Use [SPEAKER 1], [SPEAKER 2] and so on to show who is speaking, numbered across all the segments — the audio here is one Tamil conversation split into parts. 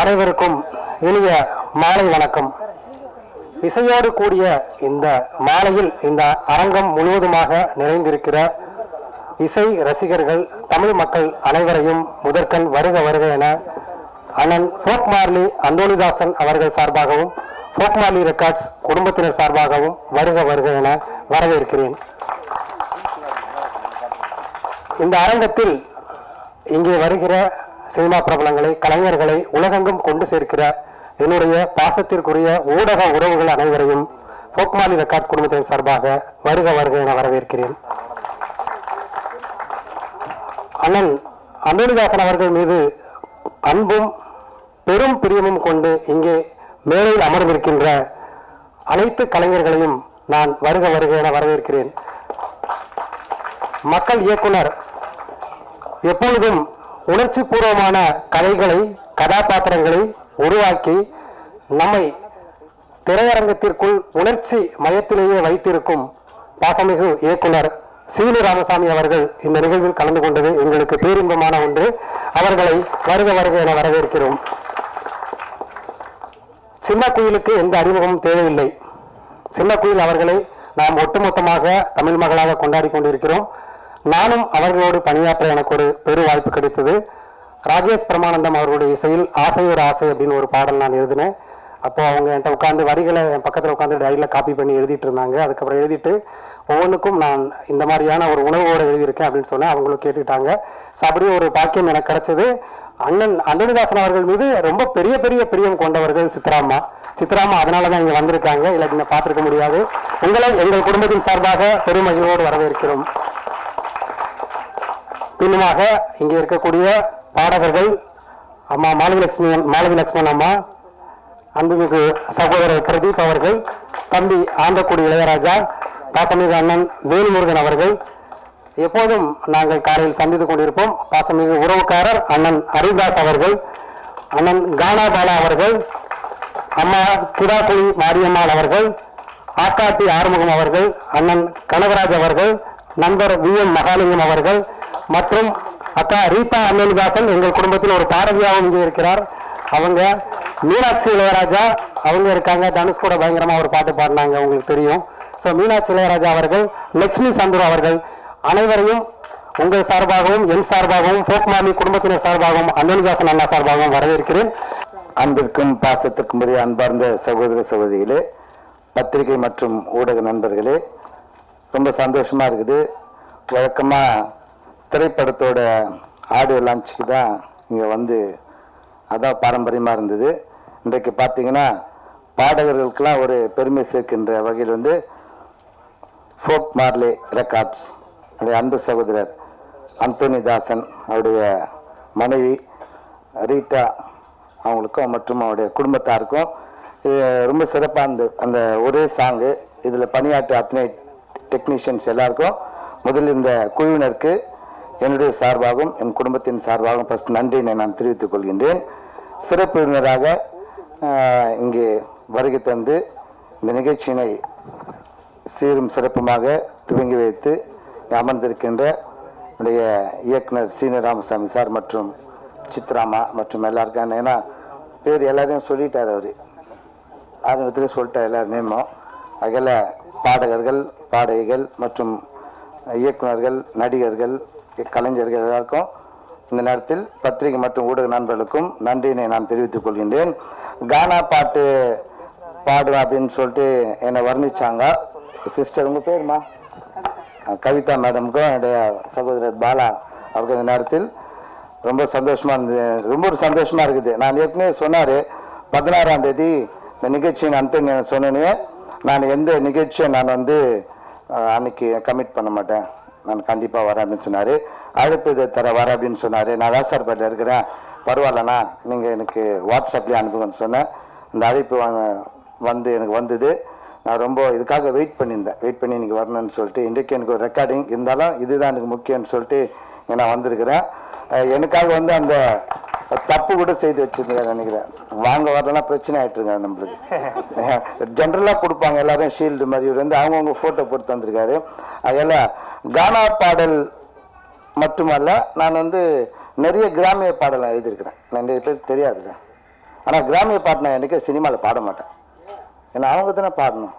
[SPEAKER 1] அனைவருக்கும் இனிய மாலை வணக்கம் இசையோடு கூடிய இந்த மாலையில் இந்த அரங்கம் முழுவதுமாக நிறைந்திருக்கிற இசை ரசிகர்கள் தமிழ் மக்கள் அனைவரையும் முதற்கண் வருக வருக என அண்ணன் ஃபோக் மார்லி அந்தோணிதாசன் அவர்கள் சார்பாகவும் ஃபோக் மார்லி ரெக்கார்ட்ஸ் குடும்பத்தினர் சார்பாகவும் வருக வருக என வரவேற்கிறேன் இந்த அரங்கத்தில் இங்கே வருகிற சினிமா பிரபலங்களை கலைஞர்களை உலகெங்கும் கொண்டு சேர்க்கிற என்னுடைய பாசத்திற்குரிய ஊடக உறவுகள் அனைவரையும் போக்மாலி ரெக்கார்ட்ஸ் குடும்பத்தின் சார்பாக வருக வருக என வரவேற்கிறேன் அண்ணன் அந்தோணிதாசன் அவர்கள் மீது அன்பும் பெரும் பிரியமும் கொண்டு இங்கே மேடையில் அமர்ந்திருக்கின்ற அனைத்து கலைஞர்களையும் நான் வருக வருக என வரவேற்கிறேன் மக்கள் இயக்குனர் எப்பொழுதும் உணர்ச்சி பூர்வமான கதைகளை கதாபாத்திரங்களை உருவாக்கி நம்மை திரையரங்கத்திற்குள் உணர்ச்சி மயத்திலேயே வைத்திருக்கும் பாசமிகு இயக்குனர் சீனு ராமசாமி அவர்கள் இந்த நிகழ்வில் கலந்து கொண்டது எங்களுக்கு பேரின்பமான ஒன்று அவர்களை வருக வருக என வரவேற்கிறோம் சின்ன குயிலுக்கு எந்த அறிமுகமும் தேவையில்லை சின்ன குயில் அவர்களை நாம் ஒட்டுமொத்தமாக தமிழ் மகளாக கொண்டாடி கொண்டிருக்கிறோம் நானும் அவர்களோடு பணியாற்ற எனக்கு ஒரு பெரு வாய்ப்பு கிடைத்தது ராஜேஷ் பிரமானந்தம் அவர்களுடைய இசையில் ஆசை ஒரு ஆசை அப்படின்னு ஒரு பாடல் நான் எழுதினேன் அப்போ அவங்க என்கிட்ட உட்காந்து வரிகளை என் பக்கத்தில் உட்காந்து டைரியில் காப்பி பண்ணி எழுதிட்டு இருந்தாங்க அதுக்கப்புறம் எழுதிட்டு ஒவ்வொன்றுக்கும் நான் இந்த மாதிரியான ஒரு உணவோடு எழுதியிருக்கேன் அப்படின்னு சொன்னேன் அவங்களும் கேட்டுக்கிட்டாங்க ஸோ அப்படியே ஒரு பாக்கியம் எனக்கு கிடைச்சது அண்ணன் அந்தனிதாசன் அவர்கள் மீது ரொம்ப பெரிய பெரிய பிரியம் கொண்டவர்கள் சித்ராம்மா சித்ராம்மா அதனால தான் இங்கே வந்திருக்காங்க இல்லாட்டி நான் பார்த்துருக்க முடியாது உங்களை எங்கள் குடும்பத்தின் சார்பாக பெருமகிழ்வோடு வரவேற்கிறோம் பின்னுமாக இங்கே இருக்கக்கூடிய பாடகர்கள் அம்மா மாலவிலட்சுமி மாலவிலட்சுமன் அம்மா அன்புமிகு சகோதரர் பிரதீப் அவர்கள் தம்பி ஆந்தக்குடி இளையராஜா பாசமிகு அண்ணன் வேல்முருகன் அவர்கள் எப்போதும் நாங்கள் காலையில் சந்தித்துக் கொண்டிருப்போம் பாசமிகு உறவுக்காரர் அண்ணன் ஹரிதாஸ் அவர்கள் அண்ணன் கானா பாலா அவர்கள் அம்மா கிடாக்குழி மாரியம்மாள் அவர்கள் ஆக்காட்டி ஆறுமுகம் அவர்கள் அண்ணன் கனகராஜ் அவர்கள் நண்பர் வி எம் மகாலிங்கம் அவர்கள் மற்றும் அக்கா ரீதா அண்ணனிதாசன் எங்கள் குடும்பத்தில் ஒரு பாரதியாகவும் இங்கே இருக்கிறார் அவங்க மீனாட்சி இளையராஜா அவங்க இருக்காங்க தனுஷ் கூட பயங்கரமா ஒரு பாட்டு பாடினாங்க உங்களுக்கு தெரியும் ஸோ மீனாட்சி இளையராஜா அவர்கள் லட்சுமி சந்துரு அவர்கள் அனைவரையும் உங்கள் சார்பாகவும் என் சார்பாகவும் போக்மாமி குடும்பத்தினர் சார்பாகவும் அந்தனிதாசன் அண்ணா சார்பாகவும் வரவேற்கிறேன்
[SPEAKER 2] அன்பிற்கும் பாசத்திற்கும் உரிய அன்பார்ந்த சகோதர சகோதரிகளே பத்திரிகை மற்றும் ஊடக நண்பர்களே ரொம்ப சந்தோஷமா இருக்குது வழக்கமா திரைப்படத்தோட ஆடியோ லான்ச்சுக்கு தான் இங்கே வந்து அதான் பாரம்பரியமாக இருந்தது இன்றைக்கு பார்த்தீங்கன்னா பாடகர்களுக்கெல்லாம் ஒரு பெருமை சேர்க்கின்ற வகையில் வந்து ஃபோக் மார்லே ரெக்கார்ட்ஸ் என்னுடைய அன்பு சகோதரர் அந்தோனி தாசன் அவருடைய மனைவி ரீட்டா அவங்களுக்கும் மற்றும் அவருடைய குடும்பத்தாருக்கும் இது ரொம்ப சிறப்பாக அந்த அந்த ஒரே சாங்கு இதில் பணியாற்ற அத்தனை டெக்னீஷியன்ஸ் எல்லாருக்கும் முதலில் இந்த குழுவினருக்கு என்னுடைய சார்பாகவும் என் குடும்பத்தின் சார்பாகவும் ஃபஸ்ட் நன்றியினை நான் தெரிவித்துக் கொள்கின்றேன் சிறப்பு விருந்தினராக ஆஹ், இங்கே வருகை தந்து இந்த நிகழ்ச்சியினை சீரும் சிறப்புமாக துவங்கி வைத்து இங்கே அமர்ந்திருக்கின்ற என்னுடைய இயக்குனர் சீன ராமசாமி சார் மற்றும் சித்ராமா மற்றும் எல்லாருக்கும் ஏன்னா பேர் எல்லாரையும் சொல்லிட்டார் அவர் ஆரம்பத்திலே சொல்லிட்டார் எல்லார் நேமும் அதில் பாடகர்கள் பாடகிகள் மற்றும் இயக்குனர்கள் நடிகர்கள் கலைஞர்கள் எல்லாருக்கும் இந்த நேரத்தில் பத்திரிகை மற்றும் ஊடக நண்பர்களுக்கும் நன்றியினை நான் தெரிவித்துக் கொள்கின்றேன் கானா பாட்டு பாடுவேன் அப்படின்னு சொல்லிட்டு என்னை வர்ணிச்சாங்க சிஸ்டர் உங்கள் பேருமா அஹ் கவிதா மேடமுக்கும் என்னுடைய சகோதரர் பாலா அவருக்கு இந்த நேரத்தில் ரொம்ப சந்தோஷமா இருந்தது ரொம்ப ஒரு சந்தோஷமா இருக்குது நான் ஏற்கனவே சொன்னார் பதினாறாம் தேதி இந்த நிகழ்ச்சியை நான் சொன்னேனே நான் எந்த நிகழ்ச்சியை நான் வந்து அஹ், அன்னைக்கு கமிட் பண்ண மாட்டேன் நான் கண்டிப்பாக வரேன் அப்படின்னு சொன்னார் அழைப்பு இதை தர வரேன் அப்படின்னு சொன்னார் நான் ராசார்பேட்டில் இருக்கிறேன் பரவாயில்லண்ணா நீங்கள் எனக்கு வாட்ஸ்அப்லேயே அனுப்புங்கன்னு சொன்னேன் இந்த அழைப்பு வாங்க- வந்து எனக்கு வந்தது நான் ரொம்ப இதுக்காக வெயிட் பண்ணியிருந்தேன் வெயிட் பண்ணி இன்னைக்கு வரணும்னு சொல்லிட்டு இன்றைக்கு எனக்கு ஒரு ரெக்கார்டிங் இருந்தாலும் இதுதான் எனக்கு முக்கியம்னு சொல்லிட்டு இங்க நான் வந்திருக்கிறேன் அஹ் எனக்காக வந்து அந்த தப்பு கூட செய்து வச்சிருந்தேன் நினைக்கிறேன் வாங்க வரலாம் பிரச்சனை ஆயிட்டு இருக்காங்க நம்மளுக்கு ஜென்ரலாக கொடுப்பாங்க எல்லாரும் ஷீல்டு மாதிரி இவர் வந்து அவங்கவுங்க ஃபோட்டோ போட்டு வந்திருக்காரு அதில் கானா பாடல் மட்டுமல்ல நான் வந்து நிறைய கிராமிய பாடலாம் எழுதியிருக்கிறேன் நிறைய பேருக்கு தெரியாதுல்ல ஆனால் கிராமிய பாட்டு நான் என்றைக்கும் சினிமாவில் பாட மாட்டேன் ஏன்னா அவங்க தானே பாடணும்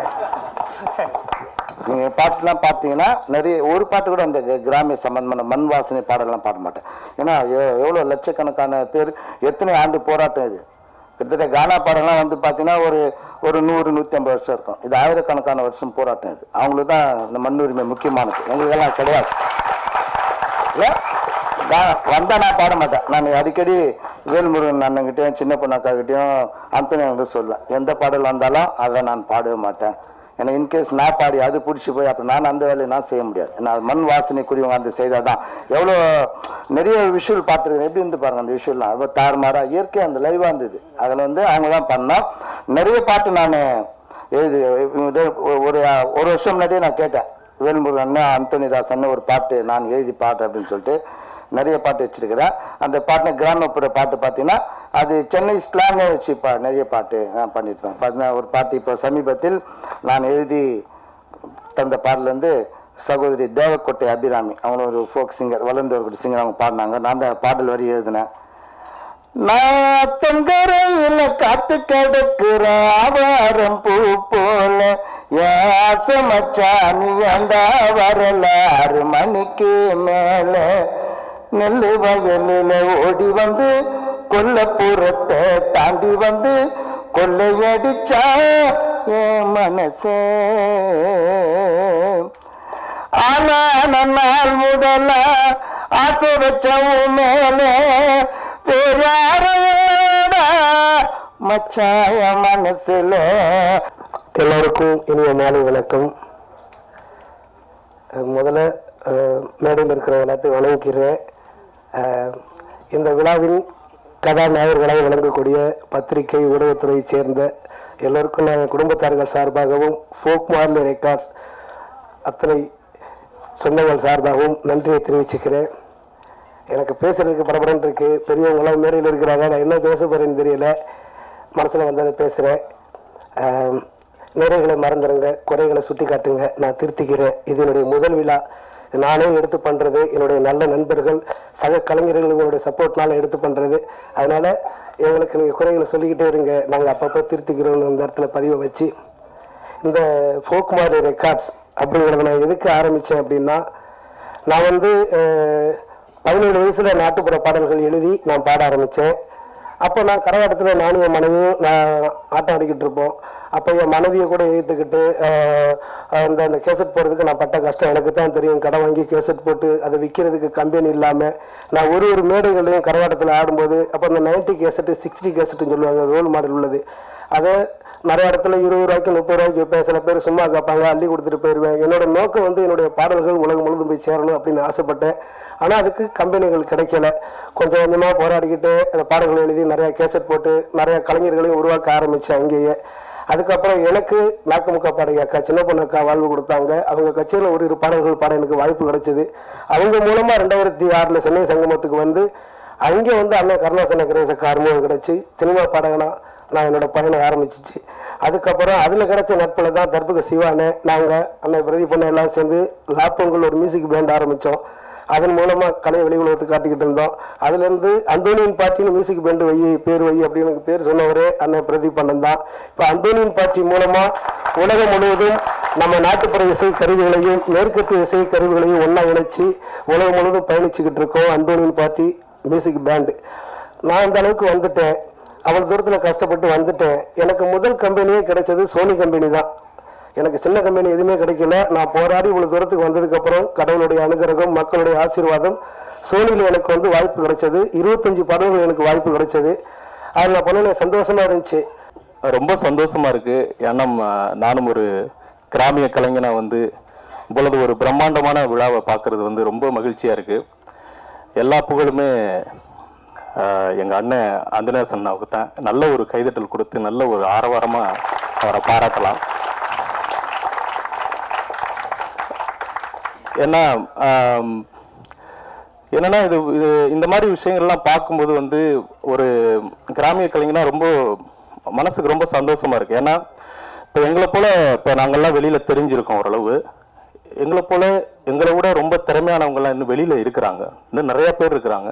[SPEAKER 2] நீங்க பாட்டுலாம் பார்த்தீங்கன்னா நிறைய ஒரு பாட்டு கூட அந்த க- கிராமிய சம்பந்தமான மண் வாசனை பாடலாம் பாட மாட்டேன் ஏன்னா எ- எவ்வளோ லட்சக்கணக்கான பேர் எத்தனை ஆண்டு போராட்டம் இது கிட்டத்தட்ட கானா பாடலாம் வந்து பார்த்தீங்கன்னா ஒரு ஒரு நூறு நூற்றி ஐம்பது வருஷம் இருக்கும் இது ஆயிரக்கணக்கான வருஷம் போராட்டம் இது அவங்களுக்கு தான் இந்த மண் உரிமை முக்கியமானது எங்களுக்கெல்லாம் கிடையாது இல்ல? நான் வந்தா நான் பாட மாட்டேன் நான் அடிக்கடி வேல்முருகன் அண்ணன்கிட்டயும் சின்ன பொண்ணாக்காக்கிட்டையும் அந்தனி வந்து சொல்லுவேன் எந்த பாடல் வந்தாலும் அதை நான் பாடவே மாட்டேன் ஏன்னா இன்கேஸ் நான் பாடி அது பிடிச்சி போய் அப்போ நான் அந்த வேலையை நான் செய்ய முடியாது நான் மண் வாசனைக்குரியவங்க அந்த செய்தால் தான் எவ்வளோ நிறைய விஷுவல் பார்த்துருக்கேன் எப்படி இருந்து பாருங்க அந்த விஷுவல்லாம் ரொம்ப தாறுமாறா இயற்கையாக அந்த லைவாக இருந்தது அதில் வந்து அவங்க தான் பண்ணோம் நிறைய பாட்டு நான் எழுதி இது ஒரு ஒரு வருஷம் முன்னாடியே நான் கேட்டேன் வேல்முருகன் அண்ணன் அந்தோனிதாஸ் அண்ணன் ஒரு பாட்டு நான் எழுதி பாட்டு அப்படின்னு சொல்லிட்டு நிறைய பாட்டு வச்சிருக்கிறேன் அந்த பாட்டு கிராமப்புற பாட்டு பார்த்தீங்கன்னா அது சென்னை ஸ்லாங்கே வச்சு பா நிறைய பாட்டு நான் பண்ணியிருப்பேன் பார்த்தீங்கன்னா ஒரு பாட்டு இப்போ சமீபத்தில் நான் எழுதி தந்த பாடல் வந்து சகோதரி தேவக்கோட்டை அபிராமி அவங்க ஒரு ஃபோக் சிங்கர் வளர்ந்து ஒரு சிங்கர் அவங்க பாடினாங்க நான் அந்த பாடல் வரி எழுதினேன் நான் தெங்கரையில காத்து கிடக்குற ஆவாரம் பூ போல யாச மச்சானி ஏண்டா வரல ஆறு மணிக்கு மேல நெல்லு வயலில ஓடி வந்து கொல்லப்புறத்தை தாண்டி வந்து கொள்ளையடிச்சா என் மனசே ஆனா நாள் முதல்ல ஆசை வச்சவும் மேலே பேராரோட மச்சாய மனசுல
[SPEAKER 1] எல்லோருக்கும் இனிய மாலை வணக்கம் அஹ் முதல்ல அஹ், மேடையில் இருக்கிற எல்லாத்தையும் வணங்கிக்கிறேன் அஹ், இந்த விழாவின் கதாநாயகர்களாக வழங்கக்கூடிய பத்திரிகை ஊடகத்துறையைச் சேர்ந்த எல்லோருக்கும் நான் குடும்பத்தார்கள் சார்பாகவும் ஃபோக் மார்லி ரெக்கார்ட்ஸ் அத்தனை சொந்தங்கள் சார்பாகவும் நன்றியை தெரிவிச்சுக்கிறேன் எனக்கு பேசுறதுக்கு பரபரன்னு இருக்கு பெரியவங்களாம் மேடையில் இருக்கிறாங்க நான் என்ன பேச போறேன்னு தெரியல மனசில் வந்ததை பேசுகிறேன் நிறைகளை மறந்துடுங்க குறைகளை சுட்டி காட்டுங்க நான் திருத்திக்கிறேன் இது என்னுடைய முதல் விழா நானே எடுத்து பண்ணுறது என்னுடைய நல்ல நண்பர்கள் சக கலைஞர்கள் உங்களுடைய சப்போர்ட்னால எடுத்து பண்ணுறது அதனால் எங்களுக்கு நீங்கள் குறைகளை சொல்லிக்கிட்டே இருங்க நாங்கள் அப்பப்போ திருத்திக்கிறோம்னு இந்த இடத்துல பதிவை வச்சு இந்த ஃபோக் மாரி ரெக்கார்ட்ஸ் அப்படிங்கிறத நான் எதுக்கு ஆரம்பித்தேன் அப்படின்னா நான் வந்து அஹ், பதினேழு வயசில் நாட்டுப்புற பாடல்கள் எழுதி நான் பாட ஆரம்பித்தேன் அப்போ நான் கரகாட்டத்தில் நானும் என் மனைவியும் நான் ஆட்டம் ஆடிக்கிட்டு இருப்போம் அப்போ என் மனைவியை கூட ஏற்றுக்கிட்டு அந்த அந்த கேசட் போடுறதுக்கு நான் பட்ட கஷ்டம் எனக்கு தான் தெரியும் கடை வாங்கி கேசட் போட்டு அதை விற்கிறதுக்கு கம்பெனி இல்லாமல் நான் ஒரு ஒரு மேடைகளையும் கரகாட்டத்தில் ஆடும்போது அப்போ அந்த நைன்ட்டி கேசட்டு சிக்ஸ்டி கேசட்டுன்னு சொல்லுவாங்க ரோல் மாடல் உள்ளது அதை நிறைய இடத்துல இருபது ரூபாய்க்கு முப்பது ரூபாய்க்கு விற்பேன் சில பேர் சும்மா கேட்பாங்க அள்ளி கொடுத்துட்டு போயிடுவேன் என்னோட நோக்கம் வந்து என்னுடைய பாடல்கள் உலகம் முழுவதும் போய் சேரணும் அப்படின்னு ஆசைப்பட்டேன் ஆனால் அதுக்கு கம்பெனிகள் கிடைக்கல கொஞ்சம் கொஞ்சமாக போராடிக்கிட்டு அந்த பாடல்கள் எழுதி நிறைய கேசட் போட்டு நிறைய கலைஞர்களையும் உருவாக்க ஆரம்பித்தேன் அங்கேயே அதுக்கப்புறம் எனக்கு நாக்குமுக்கா பாடகி அக்கா சின்ன பொண்ணு அக்கா வாழ்வு கொடுத்தாங்க அவங்க கட்சியில் ஒரு இரு பாடல்கள் பாட எனக்கு வாய்ப்பு கிடைச்சது அவங்க மூலமாக ரெண்டாயிரத்தி ஆறில் சென்னை சங்கமத்துக்கு வந்து அங்கே வந்து அண்ணன் கருணாசன கணேசக்கு அறிமுகம் கிடைச்சி சினிமா பாடகனா நான் என்னோட பயணம் ஆரம்பிச்சிச்சு அதுக்கப்புறம் அதில் கிடைச்ச நட்பில் தான் தர்பக சிவானே நாங்கள் அண்ணன் பிரதி பொண்ணு எல்லாம் சேர்ந்து லாப்பங்கள் ஒரு மியூசிக் பேண்ட் ஆரம்பித்தோம் அதன் மூலமாக கலை வெளி உலகத்துக்கு காட்டிக்கிட்டு இருந்தோம் அதுலேருந்து அந்தோனியின் பாட்டின்னு மியூசிக் பேண்டு வை பேர் வை அப்படின்னு எனக்கு பேர் சொன்னவரே அண்ணன் பிரதீப் அண்ணன் தான் இப்போ அந்தோனியின் பாட்டி மூலமாக உலகம் முழுவதும் நம்ம நாட்டுப்புற இசை கருவிகளையும் மேற்கத்திய இசை கருவிகளையும் ஒன்றா இணைச்சி உலகம் முழுவதும் பயணிச்சுக்கிட்டு இருக்கோம் அந்தோனியின் பாட்டி மியூசிக் பேண்டு நான் இந்த அளவுக்கு வந்துட்டேன் அவ்வளோ தூரத்தில் கஷ்டப்பட்டு வந்துட்டேன் எனக்கு முதல் கம்பெனியே கிடைச்சது சோனி கம்பெனி தான் எனக்கு சின்ன கம்பெனி எதுவுமே கிடைக்கல நான் போராடி இவ்வளோ தூரத்துக்கு வந்ததுக்கப்புறம் கடவுளுடைய அனுகிரகம் மக்களுடைய ஆசீர்வாதம் சோனியில் எனக்கு வந்து வாய்ப்பு கிடைச்சது இருபத்தஞ்சு படங்கள் எனக்கு வாய்ப்பு கிடைச்சது அதில் நான் பண்ண சந்தோஷமா இருந்துச்சு
[SPEAKER 3] ரொம்ப சந்தோஷமா இருக்கு ஏன்னா ம- நானும் ஒரு கிராமிய கலைஞனா வந்து இவ்வளவு ஒரு பிரம்மாண்டமான விழாவை பார்க்கறது வந்து ரொம்ப மகிழ்ச்சியா இருக்கு எல்லா புகழுமே ஆஹ், எங்க அண்ணன் அந்தனேசன் அண்ணாவுக்கு தான் நல்ல ஒரு கைதட்டல் கொடுத்து நல்ல ஒரு ஆரவாரமா அவரை பாராட்டலாம் ஏன்னா ஆம், என்னன்னா இது இது இந்த மாதிரி விஷயங்கள்லாம் பார்க்கும்போது வந்து ஒரு கிராமிய கலைஞனா ரொம்ப மனசுக்கு ரொம்ப சந்தோஷமா இருக்கு ஏன்னா இப்போ எங்களை போல இப்போ நாங்கள்லாம் வெளியில தெரிஞ்சிருக்கோம் ஓரளவு எங்களை போல எங்களை விட ரொம்ப திறமையானவங்கலாம் இன்னும் வெளியில இருக்கிறாங்க இன்னும் நிறைய பேர் இருக்கிறாங்க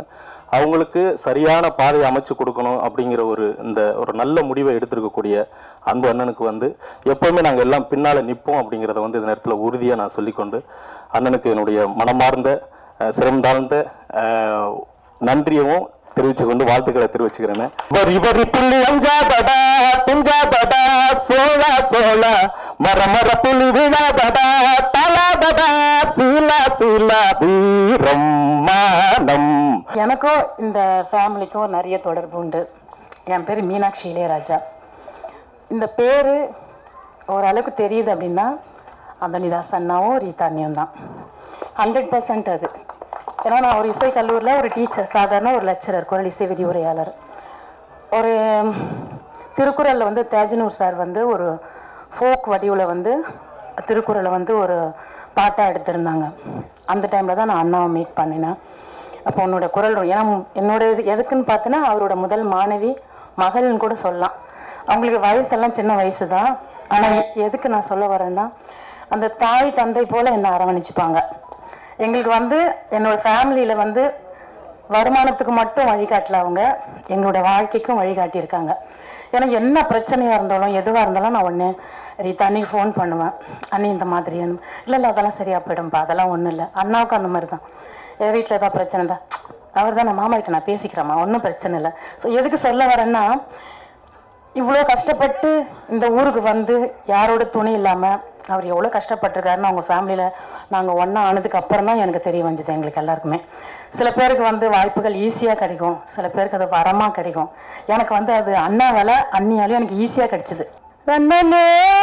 [SPEAKER 3] அவங்களுக்கு சரியான பாதையை அமைச்சு கொடுக்கணும் அப்படிங்கிற ஒரு இந்த ஒரு நல்ல முடிவை எடுத்திருக்கக்கூடிய அன்பு அண்ணனுக்கு வந்து எப்பவுமே நாங்கள் எல்லாம் பின்னால் நிற்போம் அப்படிங்கிறத வந்து இந்த நேரத்தில் உறுதியாக நான் சொல்லிக்கொண்டு அண்ணனுக்கு என்னுடைய மனமார்ந்த அஹ், சிரம் தாழ்ந்த அஹ், நன்றியவும் தெரிவிச்சு கொண்டு வாழ்த்துக்களை தெரிவிச்சுக்கிறேன்
[SPEAKER 2] வரி வரி புள்ளி அஞ்சாதடா துஞ்சாதடா சோழா சோழா மர மர புலி விழாதடா தலாதடா சீலா சீலா வீரம் மானம்
[SPEAKER 4] எனக்கும் இந்த ஃபேமிலிக்கும் நிறைய தொடர்பு உண்டு என் பேர் மீனாட்சி இளையராஜா இந்த பேர் ஓரளவுக்கு தெரியுது அப்படின்னா அந்தனிதாஸ் அண்ணாவும் ரீதானியும் தான் ஹண்ட்ரட் பர்சன்ட் அது ஏன்னா நான் ஒரு இசை கல்லூரியில் ஒரு டீச்சர் சாதாரண ஒரு லெக்சரர் குரல் இசை விரிவுரையாளர் ஒரு திருக்குறளில் வந்து தேஜனூர் சார் வந்து ஒரு ஃபோக் வடிவில் வந்து திருக்குறளை வந்து ஒரு பாட்டாக எடுத்திருந்தாங்க அந்த டைமில் தான் நான் அண்ணாவை மீட் பண்ணினேன் அப்போ உன்னோட குரல் ரொ- ஏன்னா என்னோட இது எதுக்குன்னு பார்த்தோன்னா அவரோட முதல் மாணவி மகள்னு கூட சொல்லலாம் அவங்களுக்கு வயசெல்லாம் சின்ன வயசு தான் ஆனால் எதுக்கு நான் சொல்ல வரேன்னா அந்த தாய் தந்தை போல் என்னை அரவணைச்சிப்பாங்க எங்களுக்கு வந்து என்னோட ஃபேமிலியில் வந்து வருமானத்துக்கு மட்டும் வழிகாட்டல அவங்க எங்களோட வாழ்க்கைக்கும் வழிகாட்டியிருக்காங்க ஏன்னா என்ன பிரச்சனையாக இருந்தாலும் எதுவாக இருந்தாலும் நான் ஒன்று ரீதா அன்னைக்கு ஃபோன் பண்ணுவேன் அண்ணி இந்த மாதிரி இல்லை இல்லை அதெல்லாம் சரியாக போயிடும்பா அதெல்லாம் ஒன்றும் இல்லை அண்ணாவுக்கும் அந்த மாதிரி தான் என் வீட்டில் ஏதாவது பிரச்சனை தான் அவர் தான் நான் மாமாக்கிட்ட நான் பேசிக்கிறேம்மா ஒன்றும் பிரச்சனை இல்லை ஸோ எதுக்கு சொல்ல வரேன்னா இவ்வளோ கஷ்டப்பட்டு இந்த ஊருக்கு வந்து யாரோட துணை இல்லாமல் அவர் எவ்வளோ கஷ்டப்பட்டிருக்காருன்னு அவங்க ஃபேமிலியில் நாங்கள் ஒன்றா ஆனதுக்கு அப்புறம் தான் எனக்கு தெரிய வந்துச்சு எங்களுக்கு எல்லாருக்குமே சில பேருக்கு வந்து வாய்ப்புகள் ஈஸியாக கிடைக்கும் சில பேருக்கு அது வரமாக கிடைக்கும் எனக்கு வந்து அது அண்ணா வேலை அண்ணியாலையும் எனக்கு ஈஸியாக கிடைச்சிது தன்னே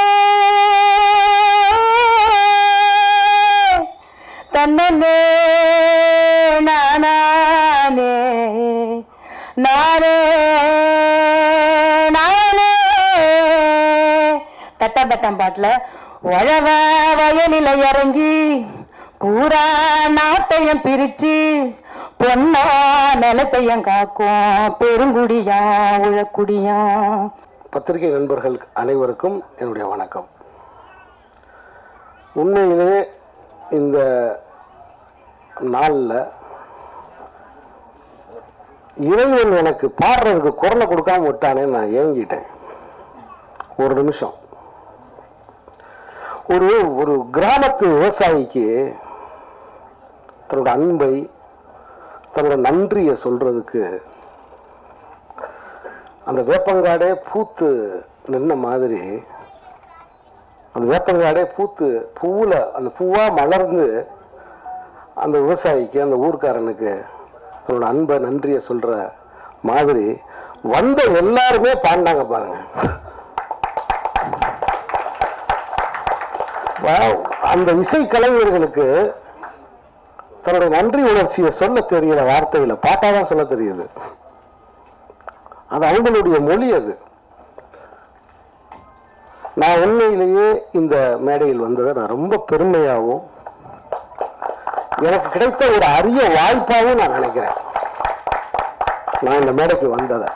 [SPEAKER 4] தன்னே நானே நானே நானே தட்டாம் தட்டாம் பாட்டில் உழவ வயலில் இறங்கி பூரா நாட்டையும் பிரிச்சு பொன்னா நிலத்தையும் காக்கும் பெருங்குடியா உழக்குடியா
[SPEAKER 1] பத்திரிகை நண்பர்கள் அனைவருக்கும் என்னுடைய வணக்கம் உண்மையிலே இந்த நாளில் இறைவன் எனக்கு பாடுறதுக்கு குரலை கொடுக்காம விட்டானே நான் ஏங்கிட்டேன் ஒரு நிமிஷம் ஒரு ஒரு கிராமத்து விவசாயிக்கு தன்னோட அன்பை தன்னோட நன்றியை சொல்றதுக்கு அந்த வேப்பங்காடே பூத்து நின்ன மாதிரி அந்த வேப்பங்காடே பூத்து பூவில் அந்த பூவாக மலர்ந்து அந்த விவசாயிக்கு அந்த ஊர்க்காரனுக்கு தன்னோட அன்பை நன்றியை சொல்கிற மாதிரி வந்த எல்லாருமே பாடினாங்க பாருங்க Wow. அந்த இசை கலைஞர்களுக்கு தன்னோட நன்றி உணர்ச்சியை சொல்ல தெரியல வார்த்தையில பாட்டாதான் தான் சொல்ல தெரியுது அது அவங்களுடைய மொழி அது நான் உண்மையிலேயே இந்த மேடையில் வந்ததை நான் ரொம்ப பெருமையாகவும் எனக்கு கிடைத்த ஒரு அரிய வாய்ப்பாகவும் நான் நினைக்கிறேன் நான் இந்த மேடைக்கு வந்ததை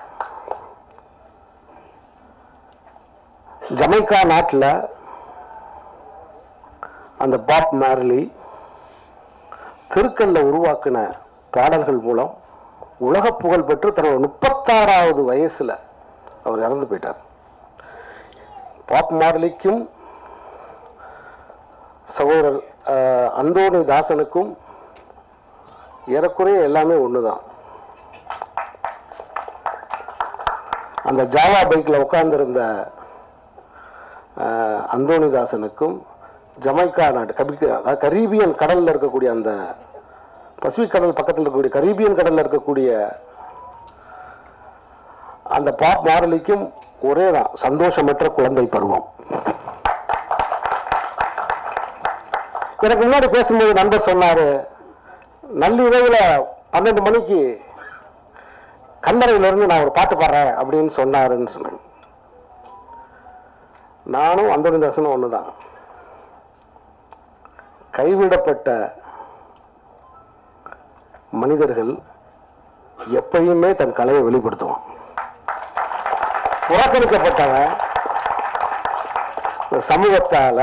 [SPEAKER 1] ஜமைக்கா நாட்டில் அந்த பாப் மேர்லி திருக்கல்ல உருவாக்கின பாடல்கள் மூலம் உலக புகழ் பெற்று தன்னோட முப்பத்தாறாவது வயசுல அவர் இறந்து போயிட்டார் பாப் மார்லிக்கும் சகோதரர் அஹ், அந்தோணி தாசனுக்கும் ஏறக்குறைய எல்லாமே ஒண்ணுதான் அந்த ஜாவா பைக்கில் உட்கார்ந்திருந்த அஹ், அந்தோணிதாசனுக்கும் ஜமைக்கா நாட்டு கபிக்க அதாவது கரீபியன் கடல்ல இருக்கக்கூடிய அந்த பசிபிக் கடல் பக்கத்தில் இருக்கக்கூடிய கரீபியன் கடல்ல இருக்கக்கூடிய அந்த பாப் மாரலிக்கும் ஒரே தான் சந்தோஷமற்ற குழந்தை பருவம் எனக்கு முன்னாடி பேசும்போது நண்பர் சொன்னாரு நள்ளிரவுல பன்னெண்டு மணிக்கு கல்லறையில இருந்து நான் ஒரு பாட்டு பாடுறேன் அப்படின்னு சொன்னாருன்னு சொன்னேன் நானும் அந்தோனிதாசனும் ஒண்ணுதான் கைவிடப்பட்ட மனிதர்கள் எப்பயுமே தன் கலையை வெளிப்படுத்துவான் புறக்கணிக்கப்பட்டவன் இந்த சமூகத்தால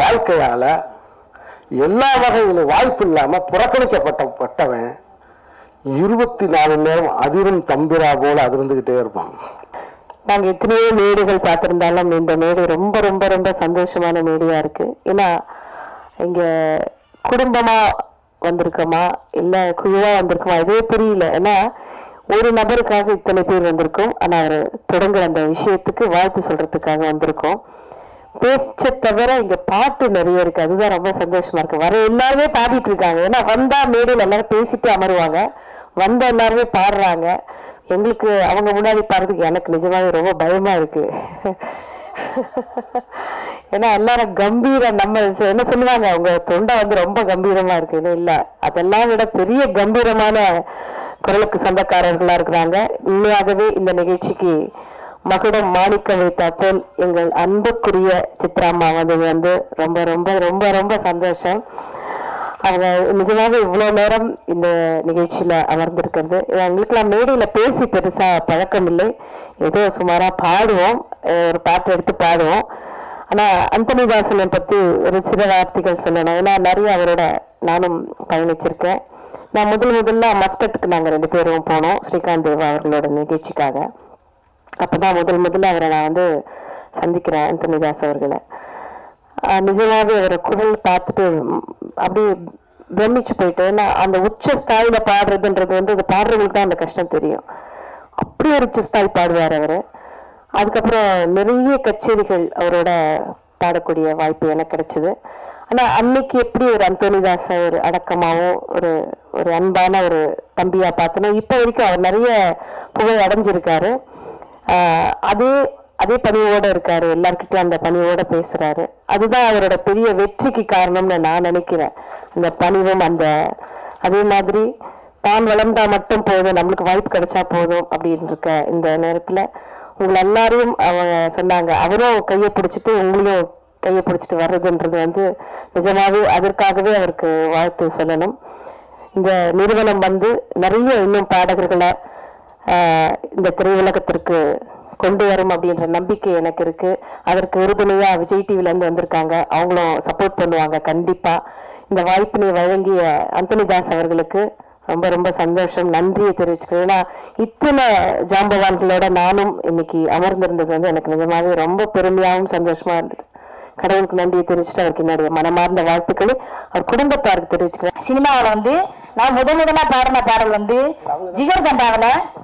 [SPEAKER 1] வாழ்க்கையால எல்லா வகையிலும் வாய்ப்பு இல்லாம புறக்கணிக்கப்பட்ட பட்டவன் இருபத்தி நாலு நேரம் அதிரும் தம்பிரா போல அதிர்ந்துகிட்டே இருப்பான்
[SPEAKER 5] நாங்க எத்தனையோ மேடைகள் பார்த்திருந்தாலும் இந்த மேடை ரொம்ப ரொம்ப ரொம்ப சந்தோஷமான மேடையா இருக்கு ஏன்னா இங்க குடும்பமா வந்திருக்கோமா இல்ல குழுவா வந்திருக்கோமா எதுவே புரியல ஏன்னா ஒரு நபருக்காக இத்தனை பேர் வந்திருக்கோம் ஆனா அவர் தொடங்குற அந்த விஷயத்துக்கு வாழ்த்து சொல்றதுக்காக வந்திருக்கோம் பேச்ச தவிர இங்க பாட்டு நிறைய இருக்கு அதுதான் ரொம்ப சந்தோஷமா இருக்கு வர எல்லாருமே பாடிட்டு இருக்காங்க ஏன்னா வந்தா மேடையில் எல்லாரும் பேசிட்டு அமருவாங்க வந்த எல்லாருமே பாடுறாங்க எங்களுக்கு அவங்க முன்னாடி பாடுறதுக்கு எனக்கு நிஜமாவே ரொம்ப பயமா இருக்கு ஏன்னா எல்லாரும் கம்பீர நம்ம என்ன சொல்லுவாங்க அவங்க தொண்டை வந்து ரொம்ப கம்பீரமா இருக்குன்னு இல்ல அதெல்லாம் விட பெரிய கம்பீரமான குரலுக்கு சொந்தக்காரர்களா இருக்கிறாங்க உண்மையாகவே இந்த நிகழ்ச்சிக்கு மகுடம் மாணிக்கம் வைத்த போல் எங்கள் அன்புக்குரிய சித்ராம்மா வந்தது வந்து ரொம்ப ரொம்ப ரொம்ப ரொம்ப சந்தோஷம் அவங்க நிஜமாவே இவ்வளவு நேரம் இந்த நிகழ்ச்சியில அமர்ந்திருக்கிறது எங்களுக்கெல்லாம் மேடையில பேசி பெருசா பழக்கம் இல்லை ஏதோ சுமாரா பாடுவோம் அஹ் ஒரு பாட்டு எடுத்து பாடுவோம் ஆனா அந்தனிதாசனை பத்தி ஒரு சில வார்த்தைகள் சொல்லணும் ஏன்னா நிறைய அவரோட நானும் பயணிச்சிருக்கேன் நான் முதல் முதல்ல மஸ்கட்டுக்கு நாங்க ரெண்டு பேரும் போனோம் ஸ்ரீகாந்த் தேவா அவர்களோட நிகழ்ச்சிக்காக அப்பதான் முதல் முதல்ல அவரை நான் வந்து சந்திக்கிறேன் அந்தனிதாஸ் அவர்களை ஆஹ் நிஜமாவே அவரை குரல் பார்த்துட்டு ம், அப்படியே பிரமிச்சு போயிட்டு ஏன்னா அந்த உச்ச ஸ்தாயில பாடுறதுன்றது வந்து அது பாடுறவங்களுக்கு தான் அந்த கஷ்டம் தெரியும் அப்படி ஒரு உச்ச ஸ்தாய் பாடுவார் அவரு அதுக்கப்புறம் நிறைய கச்சேரிகள் அவரோட பாடக்கூடிய வாய்ப்பு எனக்கு கிடைச்சது ஆனா அன்னைக்கு எப்படி ஒரு அந்தோனிதாச ஒரு அடக்கமாவும் ஒரு ஒரு அன்பான ஒரு தம்பியா பார்த்தனோ இப்போ வரைக்கும் அவர் நிறைய புகழ் அடைஞ்சிருக்காரு ஆஹ் அதே அதே பணியோட இருக்காரு எல்லார்கிட்டயும் அந்த பணியோட பேசுறாரு அதுதான் அவரோட பெரிய வெற்றிக்கு காரணம்னு நான் நினைக்கிறேன் அந்த பணிவும் அந்த அதே மாதிரி தான் வளர்ந்தா மட்டும் போதும் நம்மளுக்கு வாய்ப்பு கிடைச்சா போதும் அப்படின்னு இருக்க இந்த நேரத்துல உங்களை எல்லாரையும் அவங்க சொன்னாங்க அவரும் கையை பிடிச்சிட்டு உங்களையும் கையை பிடிச்சிட்டு வர்றதுன்றது வந்து நிஜமாவே அதற்காகவே அவருக்கு வாழ்த்து சொல்லணும் இந்த நிறுவனம் வந்து நிறைய இன்னும் பாடகர்களை ஆஹ், இந்த திரையுலகத்திற்கு கொண்டு வரும் அப்படின்ற நம்பிக்கை எனக்கு இருக்கு அதற்கு உறுதுணையா விஜய் டிவில இருந்து வந்திருக்காங்க அவங்களும் சப்போர்ட் பண்ணுவாங்க கண்டிப்பா இந்த வாய்ப்பினை வழங்கிய அந்தனிதாஸ் அவர்களுக்கு ரொம்ப ரொம்ப சந்தோஷம் நன்றியை தெரிவிச்சுக்கிறேன் ஏன்னா இத்தனை ஜாம்பவான்களோட நானும் இன்னைக்கு அமர்ந்திருந்தது வந்து எனக்கு நிஜமாவே ரொம்ப பெருமையாகவும் சந்தோஷமா இருந்தது கடவுளுக்கு நன்றியை தெரிவிச்சுட்டு அவருக்கு என்னுடைய மனமார்ந்த வாழ்த்துக்களை அவர் குடும்பத்தாருக்கு தெரிவிச்சுக்கிறேன்
[SPEAKER 6] சினிமாவில் வந்து நான் முதல் முதலா பாடின பாடல் வந்து ஜிகர் தண்டாவில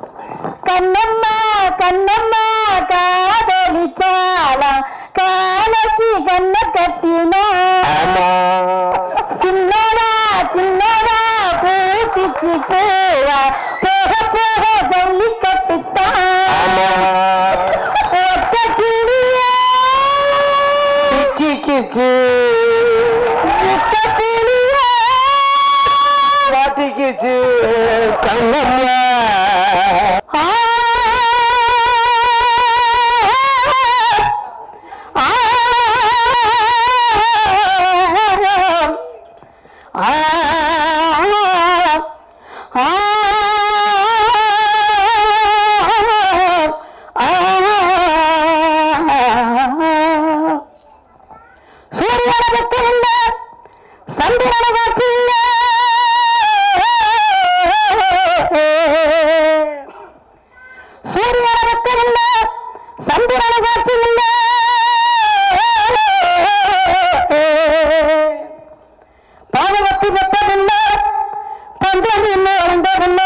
[SPEAKER 6] கண்ணம்மா கண்ணம்மா காதலிச்சாலா காலைக்கு கண்ண கட்டினா சின்னதா சின்னதா பூத்திச்சு பூவா போக போக ஜல்லி கட்டுத்தான் ஒத்த கிளியா
[SPEAKER 1] சிக்கிக்கிச்சு
[SPEAKER 6] ஒத்த கிளியா
[SPEAKER 1] மாட்டிக்கிச்சு கண்ணம்மா
[SPEAKER 6] ஆ ஆ சூரியன பக்கம் இல்ல சந்திரன சாட்சி இல்ல சூரியன பக்கம் இல்ல சந்திரன சாட்சி இல்ல பாவகத்தி வெப்பமில்ல பஞ்சமி வளர்ந்ததில்ல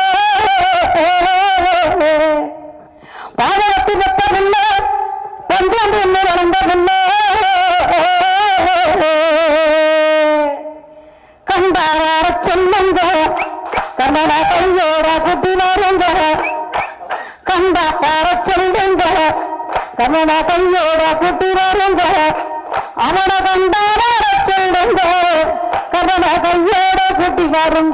[SPEAKER 6] பாவகத்தி வெப்பமில்ல பஞ்சமி வளர்ந்ததில்ல கண்டார சொல்லுங்க கண்டன கையோட குட்டினாருங்க கண்டார சொல்லுங்க கண்டன கையோட குட்டினாருங்க அவனை கண்டார சொல்லுங்க கண்டன கையோட குட்டினாருங்க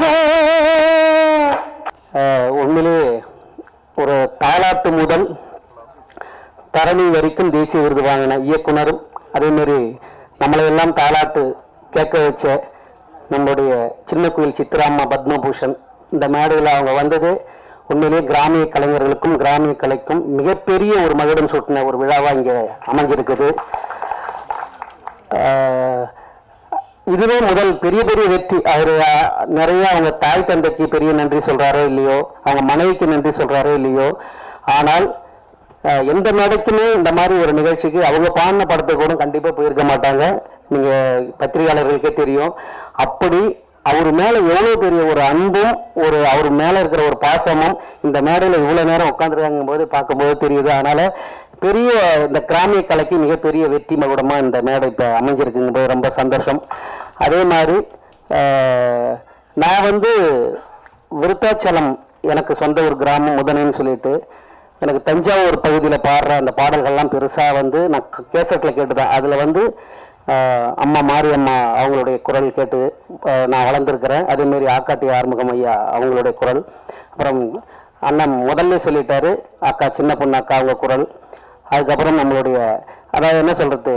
[SPEAKER 1] ஆஹ் உண்மையிலே ஒரு தாலாட்டு முதல் தரணி வரைக்கும் தேசிய விருது வாங்கின இயக்குனரும் அதே மாதிரி நம்மளை எல்லாம் தாலாட்டு கேட்க வச்ச நம்முடைய சின்ன கோயில் சித்ராம்மா பத்மபூஷன் இந்த மேடையில் அவங்க வந்தது உண்மையிலேயே கிராமிய கலைஞர்களுக்கும் கிராமிய கலைக்கும் மிகப்பெரிய ஒரு மகுடம் சூட்டின ஒரு விழாவாக இங்கே அமைஞ்சிருக்குது ஆஹ் இதுவே முதல் பெரிய பெரிய வெற்றி அவர் நிறைய அவங்க தாய் தந்தைக்கு பெரிய நன்றி சொல்றாரோ இல்லையோ அவங்க மனைவிக்கு நன்றி சொல்றாரோ இல்லையோ ஆனால் அஹ், எந்த மேடைக்குமே இந்த மாதிரி ஒரு நிகழ்ச்சிக்கு அவங்க பாடின படத்துக்கு கூட கண்டிப்பா போயிருக்க மாட்டாங்க நீங்க பத்திரிகையாளர்களுக்கே தெரியும் அப்படி அவர் மேல எவ்வளவு பெரிய ஒரு அன்பும் ஒரு அவர் மேல இருக்கிற ஒரு பாசமும் இந்த மேடையில இவ்வளவு நேரம் உட்காந்துருக்காங்க போது பார்க்கும்போது தெரியுது அதனால பெரிய இந்த கிராமிய கலைக்கு மிகப்பெரிய வெற்றி மகுடமா இந்த மேடை இப்போ அமைஞ்சிருக்குங்க போது ரொம்ப சந்தோஷம் அதே மாதிரி அஹ், நான் வந்து விருத்தாச்சலம் எனக்கு சொந்த ஒரு கிராமம் முதனைன்னு சொல்லிட்டு எனக்கு தஞ்சாவூர் பகுதியில் பாடுற அந்த பாடல்கள்லாம் பெருசாக வந்து நான் கேசட்டில் கேட்டுதான் அதில் வந்து ஆஹ், அம்மா மாரியம்மா அவங்களுடைய குரல் கேட்டு ஆஹ், நான் வளர்ந்துருக்கிறேன் அதேமாரி ஆக்காட்டி ஆறுமுகம் ஐயா அவங்களுடைய குரல் அப்புறம் அண்ணன் முதல்ல சொல்லிட்டாரு அக்கா சின்ன பொண்ணு அக்கா அவங்க குரல் அதுக்கப்புறம் நம்மளுடைய அதாவது என்ன சொல்கிறது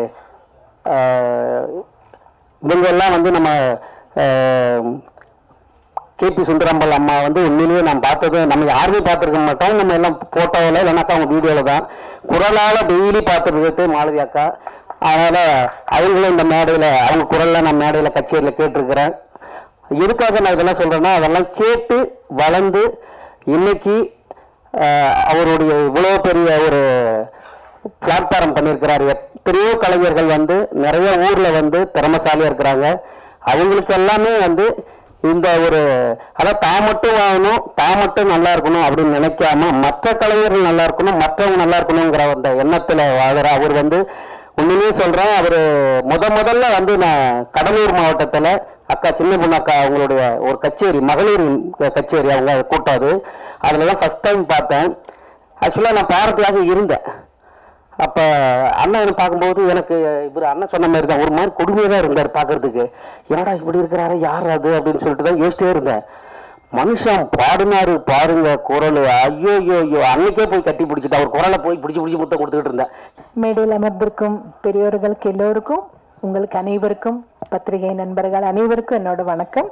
[SPEAKER 1] இவங்க எல்லாம் வந்து நம்ம ஆஹ், கேபி சுந்தரம்பல் அம்மா வந்து உண்மையிலேயே நான் பார்த்தது நம்ம யாருமே பார்த்துருக்க மாட்டோம் நம்ம எல்லாம் ஃபோட்டோவில் இல்லைனாக்கா அவங்க வீடியோவில் தான் குரலால் டெய்லி பார்த்துருக்கிறது மாலதி அக்கா அதனால் அவங்களும் இந்த மேடையில் அவங்க குரலில் நான் மேடையில் கச்சேரியில் கேட்டிருக்கிறேன் எதுக்காக நான் இதெல்லாம் சொல்கிறேன்னா அதெல்லாம் கேட்டு வளர்ந்து இன்னைக்கு ஆஹ், அவருடைய இவ்வளோ பெரிய ஒரு பிளாட்ஃபாரம் பண்ணியிருக்கிறாரு எத்தனையோ கலைஞர்கள் வந்து நிறைய ஊரில் வந்து திறமசாலியாக இருக்கிறாங்க அவங்களுக்கு எல்லாமே வந்து இந்த ஒரு அதாவது தான் மட்டும் வாழணும் தான் மட்டும் நல்லா இருக்கணும் அப்படின்னு நினைக்காம மற்ற கலைஞர்கள் நல்லா இருக்கணும் மற்றவங்க நல்லா இருக்கணுங்கிற அந்த எண்ணத்தில் வாழுற அவர் வந்து உண்மையிலேயே சொல்கிறேன் அவர் முத முதல்ல வந்து நான் கடலூர் மாவட்டத்தில் அக்கா சின்ன பொண்ணு அக்கா அவங்களுடைய ஒரு கச்சேரி மகளிர் கச்சேரி அவங்க கூட்டம் அது அதில் தான் ஃபஸ்ட் டைம் பார்த்தேன் ஆக்சுவலாக நான் பாரதியாக இருந்தேன் அப்போ அண்ணன் பார்க்கும்போது எனக்கு இவர் அண்ணன் சொன்ன மாதிரி தான் ஒரு மாதிரி கொடுமையாக தான் இருந்தார் பார்க்கறதுக்கு என்னடா இப்படி இருக்கிறாரு யார் அது அப்படின்னு சொல்லிட்டு தான் யோசிச்சிட்டே இருந்தேன் மனுஷன் பாடினாரு பாருங்க குரல் ஐயோ ஐயோ ஐயோ அன்னைக்கே போய் கட்டி பிடிச்சிட்டு அவர் குரலை போய் பிடிச்சி பிடிச்சி முத்தம் கொடுத்துக்கிட்டு இருந்தேன்
[SPEAKER 7] மேடையில் அமர்ந்திருக்கும் பெரியோர்களுக்கு எல்லோருக்கும் உங்களுக்கு அனைவருக்கும் பத்திரிகை நண்பர்கள் அனைவருக்கும் என்னோட வணக்கம்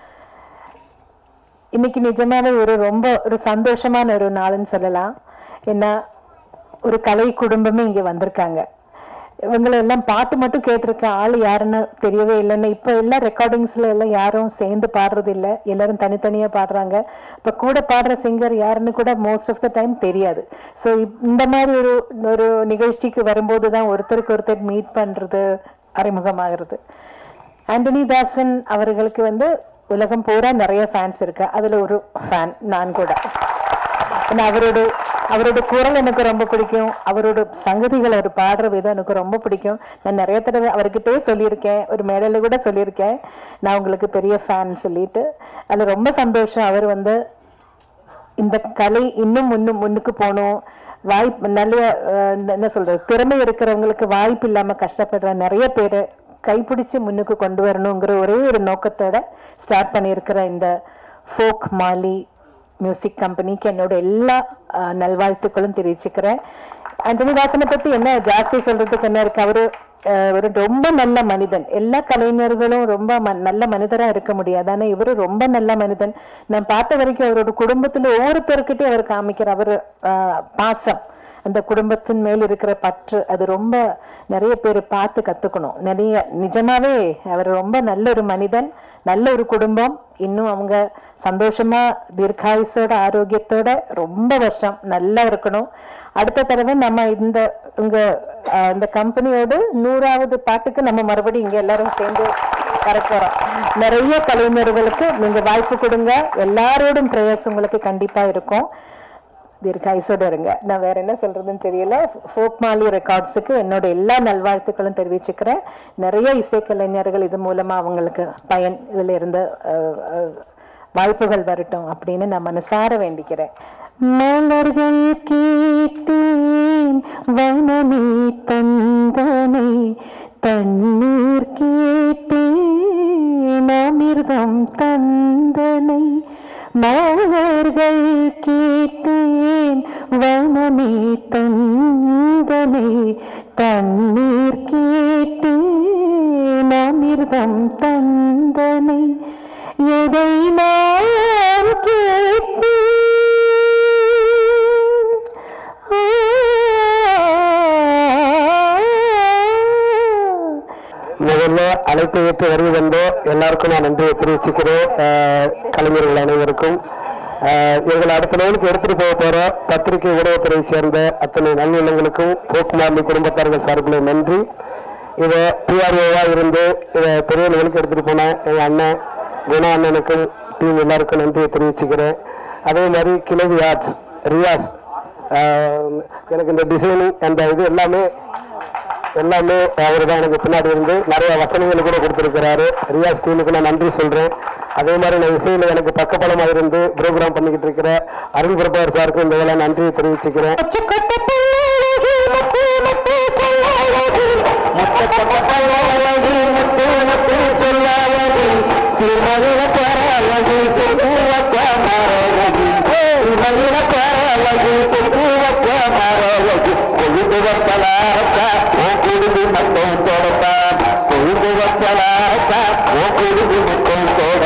[SPEAKER 7] இன்னைக்கு நிஜமாவே ஒரு ரொம்ப ஒரு சந்தோஷமான ஒரு நாள்னு சொல்லலாம் ஏன்னா ஒரு கலை குடும்பமே இங்கே வந்திருக்காங்க இவங்களை எல்லாம் பாட்டு மட்டும் கேட்டிருக்க ஆள் யாருன்னு தெரியவே இல்லைன்னு இப்போ எல்லாம் ரெக்கார்டிங்ஸ்ல எல்லாம் யாரும் சேர்ந்து பாடுறது இல்லை எல்லாரும் தனித்தனியாக பாடுறாங்க இப்போ கூட பாடுற சிங்கர் யாருன்னு கூட மோஸ்ட் ஆஃப் த டைம் தெரியாது ஸோ இந்த மாதிரி ஒரு ஒரு நிகழ்ச்சிக்கு வரும்போது தான் ஒருத்தருக்கு ஒருத்தர் மீட் பண்ணுறது அறிமுகமாகிறது ஆண்டனி தாசன் அவர்களுக்கு வந்து உலகம் பூரா நிறைய ஃபேன்ஸ் இருக்கு அதில் ஒரு ஃபேன் நான் கூட ஏன்னா அவரோட அவரோட குரல் எனக்கு ரொம்ப பிடிக்கும் அவரோட சங்கதிகள் அவர் பாடுற விதம் எனக்கு ரொம்ப பிடிக்கும் நான் நிறைய தடவை அவர்கிட்டே சொல்லியிருக்கேன் ஒரு மேடையில் கூட சொல்லியிருக்கேன் நான் உங்களுக்கு பெரிய ஃபேன் சொல்லிட்டு அதில் ரொம்ப சந்தோஷம் அவர் வந்து இந்த கலை இன்னும் முன்னும் முன்னுக்கு போகணும் வாய்ப்பு நல்ல அஹ், என்ன சொல்றது திறமை இருக்கிறவங்களுக்கு வாய்ப்பு இல்லாம கஷ்டப்படுற நிறைய பேரை கைப்பிடிச்சு முன்னுக்கு கொண்டு வரணுங்கிற ஒரே ஒரு நோக்கத்தோட ஸ்டார்ட் பண்ணியிருக்கிற இந்த ஃபோக் மாலி மியூசிக் கம்பெனிக்கு என்னோட எல்லா அஹ், நல்வாழ்த்துக்களும் தெரிவிச்சுக்கிறேன் அஞ்சலிதாசனை பத்தி என்ன ஜாஸ்தி சொல்றதுக்கு என்ன இருக்கு அவரு அஹ், ஒரு ரொம்ப நல்ல மனிதன் எல்லா கலைஞர்களும் ரொம்ப ம- நல்ல மனிதரா இருக்க முடியாது ஆனா இவரு ரொம்ப நல்ல மனிதன் நான் பார்த்த வரைக்கும் அவரோட குடும்பத்துல ஒவ்வொருத்தருக்கிட்டே அவர் காமிக்கிற அவர் பாசம் அந்த குடும்பத்தின் மேல் இருக்கிற பற்று அது ரொம்ப நிறைய பேர் பார்த்து கத்துக்கணும் நிறைய நிஜமாவே அவர் ரொம்ப நல்ல ஒரு மனிதன் நல்ல ஒரு குடும்பம் இன்னும் அவங்க சந்தோஷமா தீர்காயுசோட ஆரோக்கியத்தோட ரொம்ப வருஷம் நல்லா இருக்கணும் அடுத்த தடவை நம்ம இந்த உங்க அஹ், இந்த கம்பெனியோட நூறாவது பாட்டுக்கு நம்ம மறுபடியும் இங்க எல்லாரும் சேர்ந்து வரப்போறோம் நிறைய கலைஞர்களுக்கு நீங்க வாய்ப்பு கொடுங்க எல்லாரோடும் பிரேயர்ஸ் உங்களுக்கு கண்டிப்பா இருக்கும் தீர்காயுசோட இருங்க நான் வேற என்ன சொல்றதுன்னு தெரியல ஃபோக் மாலி ரெக்கார்ட்ஸுக்கு என்னோட எல்லா நல்வாழ்த்துக்களும் தெரிவிச்சுக்கிறேன் நிறைய இசைக்கலைஞர்கள் இது மூலமா அவங்களுக்கு பயன் இதுல இருந்து அஹ், அஹ், வாய்ப்புகள் வரட்டும் அப்படின்னு நான் மனசார வேண்டிக்கிறேன் மலர்கள் கேட்டேன் வனமே தந்தனை தண்ணீர் கேட்டேன் அமிர்தம் தந்தனை மலர்கள் கேட்டேன் வனமே தந்தனை தண்ணீர் கேட்டேன் அமிர்தம் தந்தனை எதை நான் கேட்டேன்
[SPEAKER 1] முதல்ல அழைப்பை ஏற்று வருகை வந்தோ எல்லாருக்கும் நான் நன்றியை தெரிவிச்சுக்கிறேன் அஹ், கலைஞர்கள் அனைவருக்கும் அஹ், எங்களை அடுத்த லெவலுக்கு எடுத்துட்டு போக போற பத்திரிகை ஊடகத்துறையை சேர்ந்த அத்தனை நல்லுள்ளங்களுக்கும் போக்குமார்லி குடும்பத்தார்கள் சார்பில் நன்றி இதை பிஆர்ஓவா இருந்து இதை பெரிய லெவலுக்கு எடுத்துட்டு போன எங்க அண்ணன் குணா அண்ணனுக்கும் டீம் எல்லாருக்கும் நன்றியை தெரிவிச்சுக்கிறேன் அதே மாதிரி கிளவி ஆர்ட்ஸ் ரியாஸ் ஆஹ் எனக்கு இந்த டிசைனிங் அந்த இது எல்லாமே எல்லாமே அவர் தான் எனக்கு பின்னாடி இருந்து நிறைய வசனங்கள் கூட கொடுத்துருக்கிறாரு ரியாஸ் டீமுக்கு நான் நன்றி சொல்றேன் அதே மாதிரி நான் இசையில் எனக்கு பக்கபலமாக இருந்து ப்ரோக்ராம் பண்ணிக்கிட்டு இருக்கிற அருள் பிரபாகர் சாருக்கும் இந்த வேலை நன்றியை தெரிவிச்சுக்கிறேன்
[SPEAKER 2] கொழுந்து வச்சலாரச்சா உன் குடும்பி மட்டும் தோட